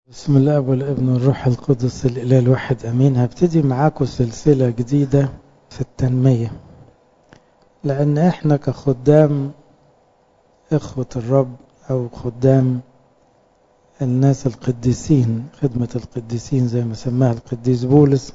بسم الله والابن والروح القدس الإله الواحد أمين هبتدي معاكم سلسلة جديدة في التنمية لأن إحنا كخدام إخوة الرب أو خدام الناس القديسين خدمة القديسين زي ما سماها القديس بولس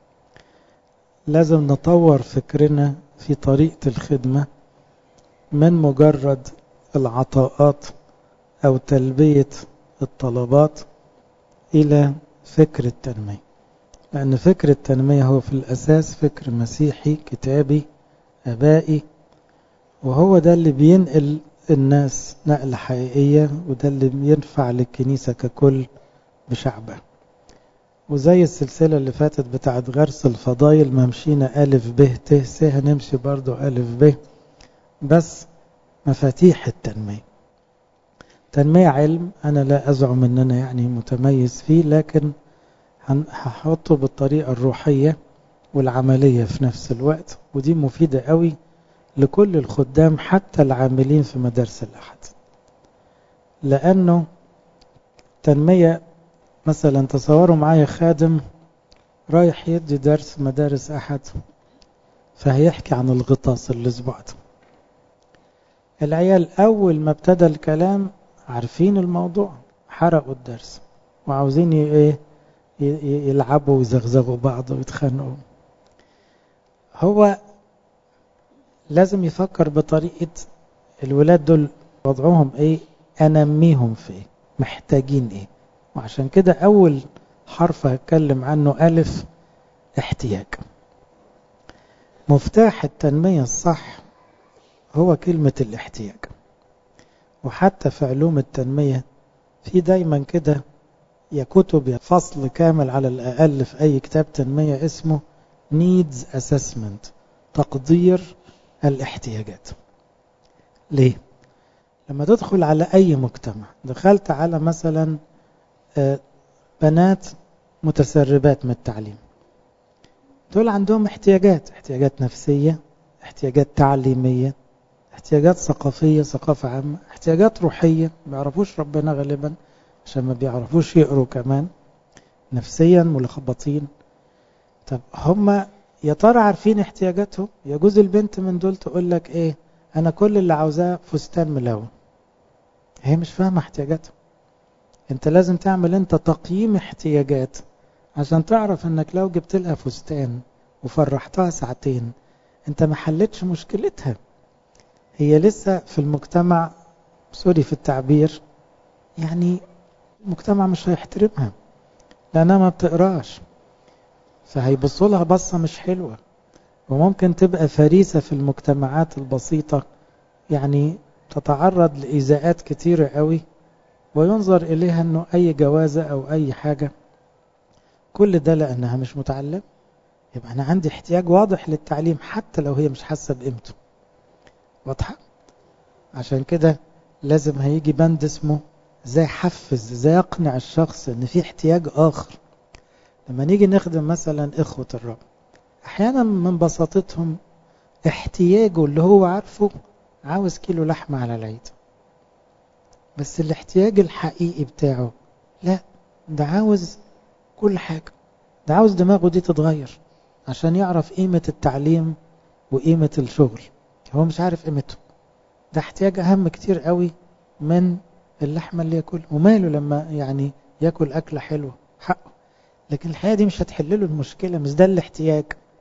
لازم نطور فكرنا في طريقة الخدمة من مجرد العطاءات أو تلبية الطلبات إلى فكر التنمية لأن فكر التنمية هو في الأساس فكر مسيحي كتابي أبائي وهو ده اللي بينقل الناس نقلة حقيقية وده اللي بينفع للكنيسة ككل بشعبها وزي السلسلة اللي فاتت بتاعت غرس الفضايل ما مشينا ألف ب ت س هنمشي برضو ألف ب بس مفاتيح التنمية تنمية علم أنا لا أزعم أن أنا يعني متميز فيه لكن هحطه بالطريقة الروحية والعملية في نفس الوقت ودي مفيدة قوي لكل الخدام حتى العاملين في مدارس الأحد لأنه تنمية مثلا تصوروا معايا خادم رايح يدي درس مدارس أحد فهيحكي عن الغطاس الأسبوع ده العيال أول ما ابتدى الكلام عارفين الموضوع حرقوا الدرس وعاوزين ايه يلعبوا ويزغزغوا بعض ويتخانقوا هو لازم يفكر بطريقة الولاد دول وضعهم ايه انميهم في ايه محتاجين ايه وعشان كده اول حرف هتكلم عنه الف احتياج مفتاح التنمية الصح هو كلمة الاحتياج وحتى في علوم التنمية في دايما كده يا كتب يا فصل كامل على الأقل في أي كتاب تنمية اسمه needs assessment تقدير الاحتياجات ليه؟ لما تدخل على أي مجتمع دخلت على مثلا بنات متسربات من التعليم دول عندهم احتياجات احتياجات نفسية احتياجات تعليمية احتياجات ثقافية ثقافة عامة احتياجات روحية ما بيعرفوش ربنا غالبا عشان ما بيعرفوش يقروا كمان نفسيا ملخبطين طب هم يا ترى عارفين احتياجاتهم يجوز البنت من دول تقول لك ايه انا كل اللي عاوزاه فستان ملون هي مش فاهمة احتياجاتها انت لازم تعمل انت تقييم احتياجات عشان تعرف انك لو جبت لها فستان وفرحتها ساعتين انت ما حلتش مشكلتها هي لسه في المجتمع سوري في التعبير يعني المجتمع مش هيحترمها لأنها ما بتقراش فهيبصوا لها بصة مش حلوة وممكن تبقى فريسة في المجتمعات البسيطة يعني تتعرض لإيذاءات كتيرة قوي وينظر إليها أنه أي جوازة أو أي حاجة كل ده لأنها مش متعلم يبقى أنا عندي احتياج واضح للتعليم حتى لو هي مش حاسة بقيمته واضحة عشان كده لازم هيجي بند اسمه ازاي حفز ازاي اقنع الشخص ان في احتياج اخر لما نيجي نخدم مثلا اخوة الرب احيانا من بساطتهم احتياجه اللي هو عارفه عاوز كيلو لحمة على العيد بس الاحتياج الحقيقي بتاعه لا ده عاوز كل حاجة ده عاوز دماغه دي تتغير عشان يعرف قيمة التعليم وقيمة الشغل هو مش عارف قيمته ده احتياج اهم كتير قوي من اللحمه اللي ياكل وماله لما يعني ياكل اكله حلوه حقه لكن الحقيقه دي مش هتحل له المشكله مش ده الاحتياج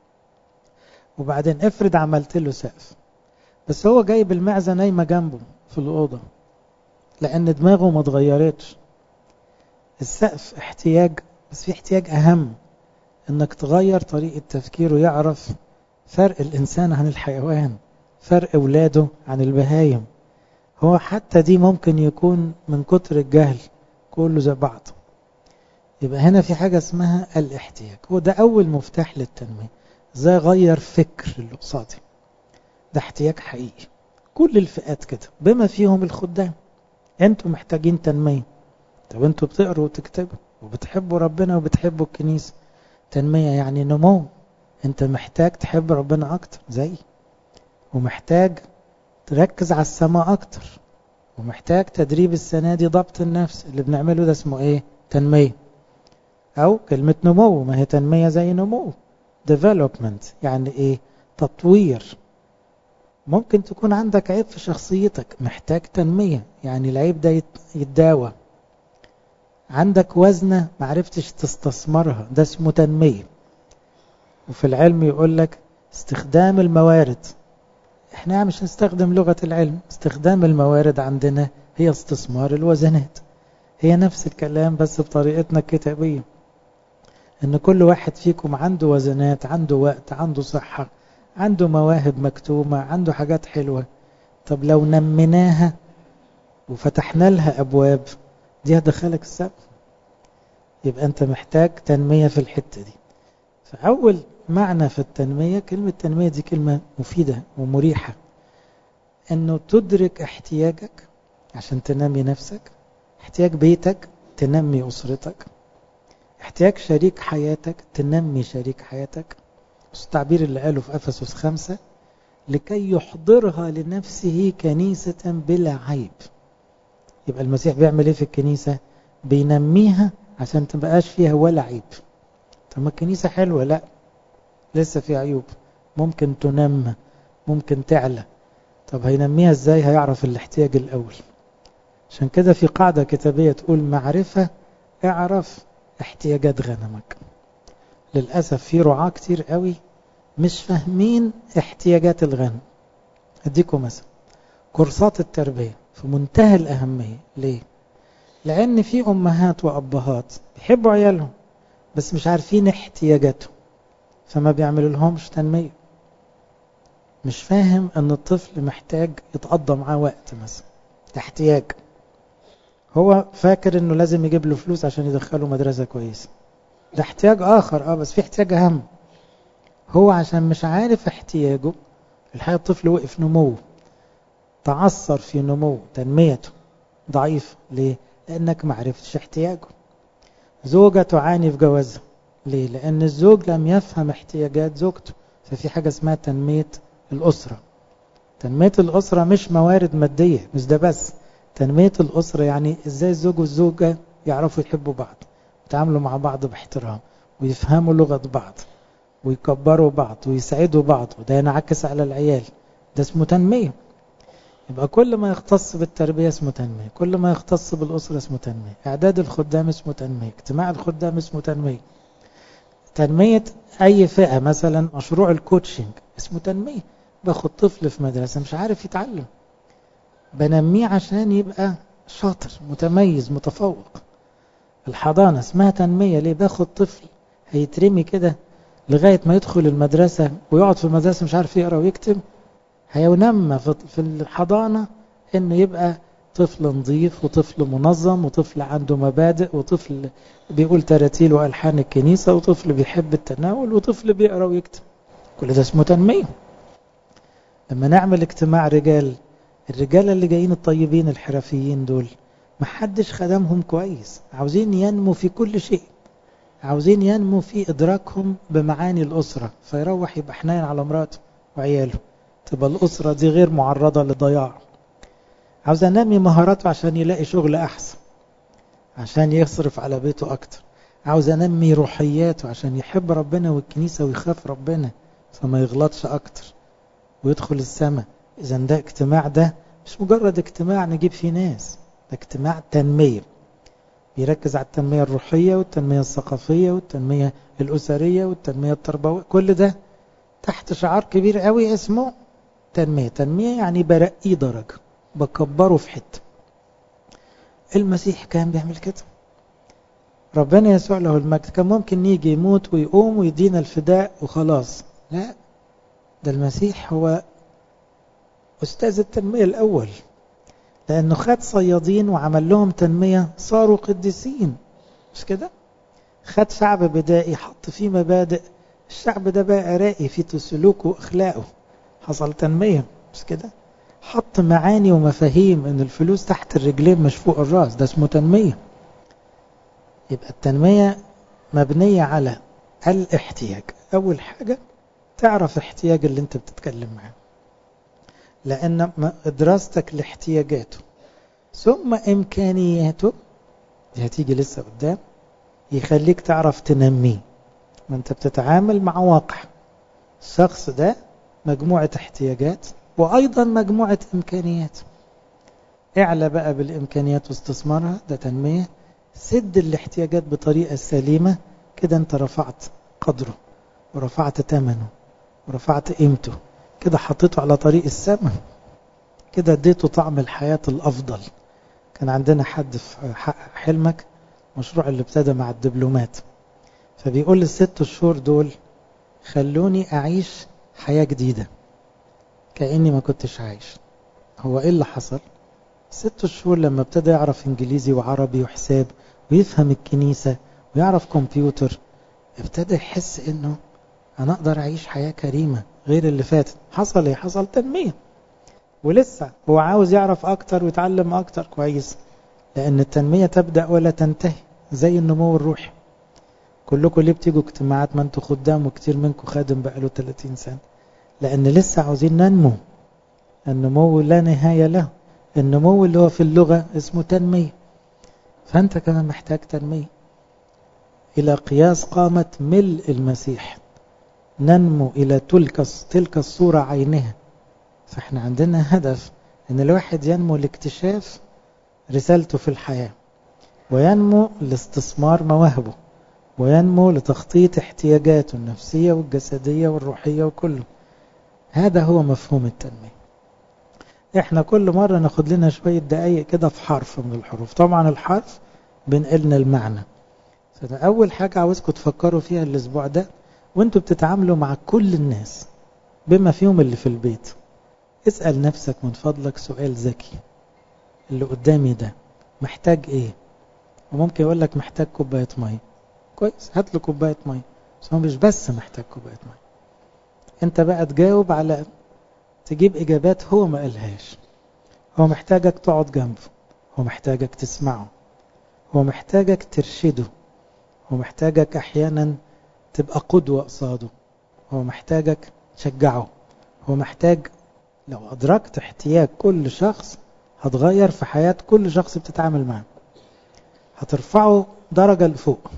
وبعدين افرض عملت له سقف بس هو جايب المعزه نايمه جنبه في الاوضه لان دماغه ما اتغيرتش السقف احتياج بس في احتياج اهم انك تغير طريقه تفكيره يعرف فرق الانسان عن الحيوان فرق اولاده عن البهايم هو حتى دي ممكن يكون من كتر الجهل كله زي بعض يبقى هنا في حاجة اسمها الاحتياج هو ده أول مفتاح للتنمية ازاي غير فكر اللي قصادي ده احتياج حقيقي كل الفئات كده بما فيهم الخدام انتوا محتاجين تنمية طب انتوا بتقروا وتكتبوا وبتحبوا ربنا وبتحبوا الكنيسة تنمية يعني نمو انت محتاج تحب ربنا اكتر زي ومحتاج تركز على السماء اكتر ومحتاج تدريب السنة دي ضبط النفس اللي بنعمله ده اسمه ايه تنمية أو كلمة نمو ما هي تنمية زي نمو development يعني إيه تطوير ممكن تكون عندك عيب في شخصيتك محتاج تنمية يعني العيب ده يتداوى عندك وزنة معرفتش تستثمرها ده اسمه تنمية وفي العلم يقول لك استخدام الموارد احنا مش نستخدم لغة العلم استخدام الموارد عندنا هي استثمار الوزنات هي نفس الكلام بس بطريقتنا الكتابية ان كل واحد فيكم عنده وزنات عنده وقت عنده صحة عنده مواهب مكتومة عنده حاجات حلوة طب لو نمناها وفتحنا لها أبواب دي هتدخلك السقف يبقى أنت محتاج تنمية في الحتة دي فأول معنى في التنمية كلمة تنمية دي كلمة مفيدة ومريحة أنه تدرك احتياجك عشان تنمي نفسك احتياج بيتك تنمي أسرتك احتياج شريك حياتك تنمي شريك حياتك التعبير اللي قاله في أفسس خمسة لكي يحضرها لنفسه كنيسة بلا عيب يبقى المسيح بيعمل ايه في الكنيسة بينميها عشان تبقاش فيها ولا عيب طب ما الكنيسة حلوة لا لسه في عيوب ممكن تنمى ممكن تعلى طب هينميها ازاي هيعرف الاحتياج الاول عشان كده في قاعدة كتابية تقول معرفة اعرف احتياجات غنمك للأسف في رعاة كتير قوي مش فاهمين احتياجات الغنم اديكم مثلا كورسات التربية في منتهى الأهمية ليه؟ لأن في أمهات وأبهات بيحبوا عيالهم بس مش عارفين احتياجاتهم فما بيعملوا لهمش تنمية مش فاهم ان الطفل محتاج يتقضى معاه وقت مثلا ده احتياج هو فاكر انه لازم يجيب له فلوس عشان يدخله مدرسة كويسة ده احتياج اخر اه بس في احتياج اهم هو عشان مش عارف احتياجه الحقيقة الطفل وقف نموه تعثر في نمو تنميته ضعيف ليه لانك ما عرفتش احتياجه زوجة تعاني في جوازها ليه لان الزوج لم يفهم احتياجات زوجته ففي حاجة اسمها تنمية الأسرة تنمية الأسرة مش موارد مادية مش ده بس تنمية الأسرة يعني ازاي الزوج والزوجة يعرفوا يحبوا بعض يتعاملوا مع بعض باحترام ويفهموا لغة بعض ويكبروا بعض ويسعدوا بعض وده ينعكس على العيال ده اسمه تنمية يبقى كل ما يختص بالتربية اسمه تنمية كل ما يختص بالأسرة اسمه تنمية إعداد الخدام اسمه تنمية اجتماع الخدام اسمه تنمية تنمية أي فئة مثلا مشروع الكوتشنج اسمه تنمية باخد طفل في مدرسة مش عارف يتعلم بنميه عشان يبقى شاطر متميز متفوق الحضانة اسمها تنمية ليه باخد طفل هيترمي كده لغاية ما يدخل المدرسة ويقعد في المدرسة مش عارف يقرأ ويكتب هينمى في الحضانة انه يبقى طفل نظيف وطفل منظم وطفل عنده مبادئ وطفل بيقول تراتيل وألحان الكنيسة وطفل بيحب التناول وطفل بيقرأ ويكتب كل ده اسمه تنمية لما نعمل اجتماع رجال الرجال اللي جايين الطيبين الحرفيين دول محدش خدمهم كويس عاوزين ينمو في كل شيء عاوزين ينمو في إدراكهم بمعاني الأسرة فيروح يبقى حنين على مراته وعياله تبقى الأسرة دي غير معرضة للضياع عاوز أنمي مهاراته عشان يلاقي شغل أحسن عشان يصرف على بيته أكتر عاوز أنمي روحياته عشان يحب ربنا والكنيسة ويخاف ربنا فما يغلطش أكتر ويدخل السماء إذا ده اجتماع ده مش مجرد اجتماع نجيب فيه ناس ده اجتماع تنمية بيركز على التنمية الروحية والتنمية الثقافية والتنمية الأسرية والتنمية التربوية كل ده تحت شعار كبير قوي اسمه تنمية تنمية يعني برقيه درجة بكبره في حتة المسيح كان بيعمل كده ربنا يسوع له المجد كان ممكن يجي يموت ويقوم ويدينا الفداء وخلاص لا ده المسيح هو أستاذ التنمية الأول لأنه خد صيادين وعمل لهم تنمية صاروا قديسين مش كده خد شعب بدائي حط فيه مبادئ الشعب ده بقى رائي في سلوكه وأخلاقه حصل تنمية مش كده حط معاني ومفاهيم ان الفلوس تحت الرجلين مش فوق الراس ده اسمه تنمية يبقى التنمية مبنية على الاحتياج اول حاجة تعرف احتياج اللي انت بتتكلم معاه لان دراستك لاحتياجاته ثم امكانياته دي هتيجي لسه قدام يخليك تعرف تنميه ما انت بتتعامل مع واقع الشخص ده مجموعة احتياجات وأيضا مجموعة إمكانيات اعلى بقى بالإمكانيات واستثمارها ده تنمية سد الاحتياجات بطريقة سليمة كده انت رفعت قدره ورفعت ثمنه ورفعت قيمته كده حطيته على طريق السماء كده اديته طعم الحياة الأفضل كان عندنا حد في حقق حلمك مشروع اللي ابتدى مع الدبلومات فبيقول الست شهور دول خلوني أعيش حياة جديدة كأني ما كنتش عايش هو إيه اللي حصل ست شهور لما ابتدى يعرف إنجليزي وعربي وحساب ويفهم الكنيسة ويعرف كمبيوتر ابتدى يحس إنه أنا أقدر أعيش حياة كريمة غير اللي فاتت حصل إيه حصل تنمية ولسه هو عاوز يعرف أكتر ويتعلم أكتر كويس لأن التنمية تبدأ ولا تنتهي زي النمو الروحي كلكم ليه بتيجوا اجتماعات ما انتوا خدام وكتير منكم خادم بقاله 30 سنة لأن لسه عاوزين ننمو النمو لا نهاية له النمو اللي هو في اللغة اسمه تنمية فأنت كمان محتاج تنمية إلى قياس قامة ملء المسيح ننمو إلى تلك تلك الصورة عينها فاحنا عندنا هدف ان الواحد ينمو لاكتشاف رسالته في الحياة وينمو لاستثمار مواهبه وينمو لتخطيط احتياجاته النفسية والجسدية والروحية وكله هذا هو مفهوم التنمية احنا كل مرة ناخد لنا شوية دقايق كده في حرف من الحروف طبعا الحرف بنقلنا المعنى فده أول حاجة عاوزكم تفكروا فيها الأسبوع ده وانتوا بتتعاملوا مع كل الناس بما فيهم اللي في البيت اسأل نفسك من فضلك سؤال ذكي اللي قدامي ده محتاج ايه وممكن يقول لك محتاج كوباية مية كويس هات له كوباية مية بس هو مش بس محتاج كوباية مية انت بقى تجاوب على تجيب اجابات هو ما قالهاش هو محتاجك تقعد جنبه هو محتاجك تسمعه هو محتاجك ترشده هو محتاجك احيانا تبقى قدوة قصاده هو محتاجك تشجعه هو محتاج لو أدركت احتياج كل شخص هتغير في حياة كل شخص بتتعامل معه هترفعه درجة لفوق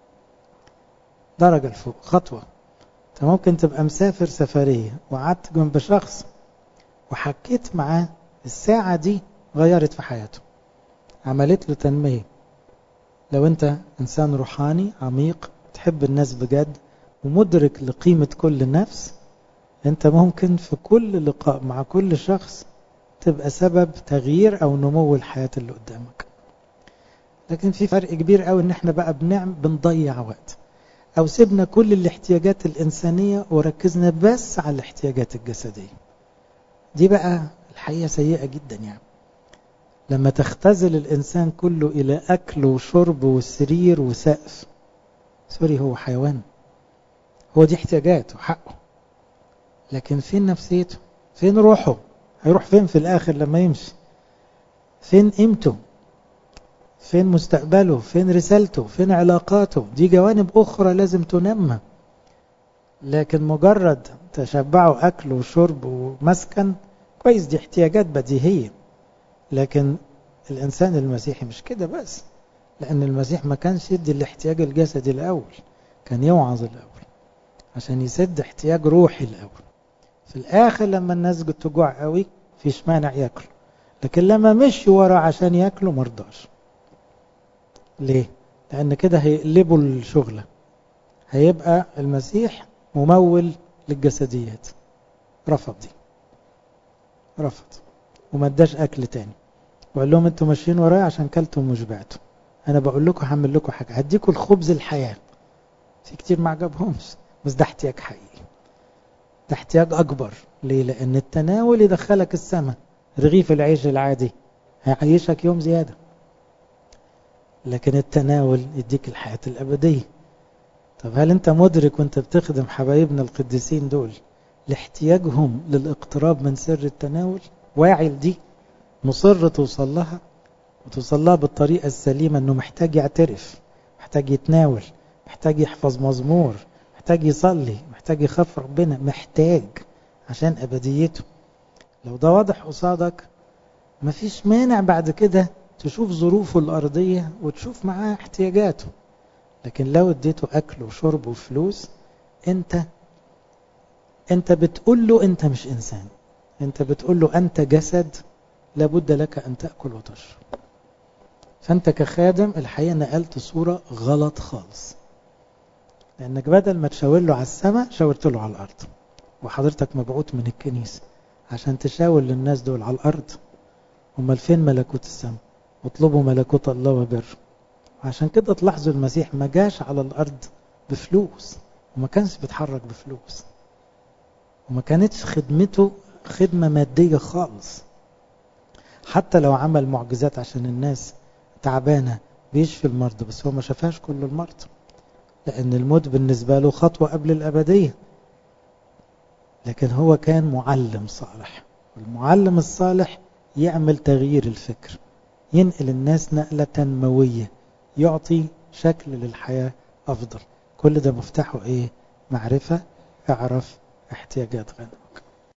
درجة لفوق خطوة انت ممكن تبقى مسافر سفرية وقعدت جنب شخص وحكيت معاه الساعة دي غيرت في حياته عملت له تنمية لو انت انسان روحاني عميق تحب الناس بجد ومدرك لقيمة كل نفس انت ممكن في كل لقاء مع كل شخص تبقى سبب تغيير او نمو الحياة اللي قدامك لكن في فرق كبير قوي ان احنا بقى بنعم بنضيع وقت او سيبنا كل الاحتياجات الانسانية وركزنا بس على الاحتياجات الجسدية دي بقى الحقيقة سيئة جدا يعني لما تختزل الانسان كله الى اكل وشرب وسرير وسقف سوري هو حيوان هو دي احتياجاته وحقه لكن فين نفسيته فين روحه هيروح فين في الاخر لما يمشي فين قيمته فين مستقبله فين رسالته فين علاقاته دي جوانب اخرى لازم تنمى لكن مجرد تشبعوا اكل وشرب ومسكن كويس دي احتياجات بديهيه لكن الانسان المسيحي مش كده بس لان المسيح ما كانش يدي الاحتياج الجسدي الاول كان يوعظ الاول عشان يسد احتياج روحي الاول في الاخر لما الناس تجوع قوي فيش مانع ياكلوا لكن لما مشي ورا عشان ياكلوا مرضاش ليه لان كده هيقلبوا الشغلة هيبقى المسيح ممول للجسديات رفض دي رفض وما اداش اكل تاني وقال لهم انتوا ماشيين ورايا عشان كلتم وشبعتوا انا بقول لكم هعمل لكم حاجه هديكم الخبز الحياه في كتير ما عجبهمش بس ده احتياج حقيقي ده احتياج اكبر ليه لان التناول يدخلك السماء رغيف العيش العادي هيعيشك يوم زياده لكن التناول يديك الحياه الابديه طب هل انت مدرك وانت بتخدم حبايبنا القديسين دول لاحتياجهم للاقتراب من سر التناول واعي لدي مصر توصل لها وتوصل لها بالطريقة السليمة انه محتاج يعترف محتاج يتناول محتاج يحفظ مزمور محتاج يصلي محتاج يخاف ربنا محتاج عشان ابديته لو ده واضح قصادك مفيش مانع بعد كده تشوف ظروفه الأرضية وتشوف معاه احتياجاته لكن لو اديته أكل وشرب وفلوس أنت أنت بتقول له أنت مش إنسان أنت بتقول له أنت جسد لابد لك أن تأكل وتشرب فأنت كخادم الحقيقة نقلت صورة غلط خالص لأنك بدل ما تشاور له على السماء شاورت له على الأرض وحضرتك مبعوث من الكنيسة عشان تشاور للناس دول على الأرض امال فين ملكوت السماء اطلبوا ملكوت الله وبره عشان كده تلاحظوا المسيح ما جاش على الأرض بفلوس وما كانش بيتحرك بفلوس وما كانتش خدمته خدمة مادية خالص حتى لو عمل معجزات عشان الناس تعبانة بيشفي المرضى بس هو ما شافهاش كل المرضى لأن الموت بالنسبة له خطوة قبل الأبدية لكن هو كان معلم صالح والمعلم الصالح يعمل تغيير الفكر ينقل الناس نقلة تنموية يعطي شكل للحياة أفضل كل ده مفتاحه إيه معرفة اعرف احتياجات غنم